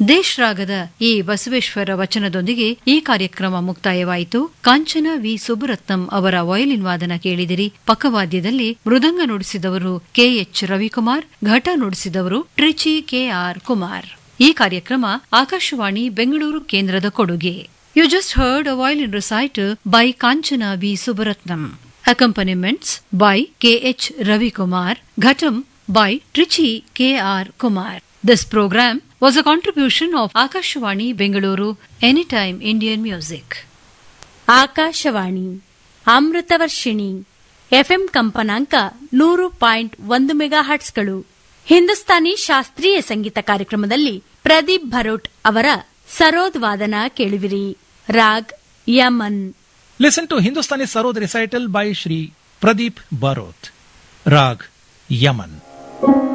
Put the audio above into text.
ದೇಶ್ರಾಗದ ಈ ಬಸವೇಶ್ವರ ವಚನದೊಂದಿಗೆ ಈ ಕಾರ್ಯಕ್ರಮ ಮುಕ್ತಾಯವಾಯಿತು ಕಾಂಚನ ವಿ ಸುಬ್ಬರತ್ನಂ ಅವರ ವಯಲಿನ್ ವಾದನ ಕೇಳಿದಿರಿ ಪಕ್ಕವಾದ್ಯದಲ್ಲಿ ಮೃದಂಗ ನುಡಿಸಿದವರು ಕೆಎಚ್ ರವಿಕುಮಾರ್ ಘಟ ನುಡಿಸಿದವರು ಟ್ರಿಚಿ ಕೆಆರ್ ಕುಮಾರ್ ಈ ಕಾರ್ಯಕ್ರಮ ಆಕಾಶವಾಣಿ ಬೆಂಗಳೂರು ಕೇಂದ್ರದ ಕೊಡುಗೆ you just heard a violin recital by Kanchana V Subbaratnam accompaniments by KH Ravikumar ghatam by Trichy K.R. Kumar. This program was a contribution of Akashwani Bengaluru Anytime Indian Music. Akashvani Amruthavarshini FM ಕಂಪನಾಂಕ ನೂರು ಪಾಯಿಂಟ್ ಒಂದು ಮೆಗಾ ಹರ್ಟ್ಸ್ಗಳು ಹಿಂದೂಸ್ತಾನಿ ಶಾಸ್ತ್ರೀಯ ಸಂಗೀತ ಕಾರ್ಯಕ್ರಮದಲ್ಲಿ ಪ್ರದೀಪ್ ಭರೋಟ್ ಅವರ ಸರೋದ್ ವಾದನ ಕೇಳುವಿರಿ raag Yaman Listen to Hindustani Sarod recital by Shri Pradeep Barot. Rag Yaman.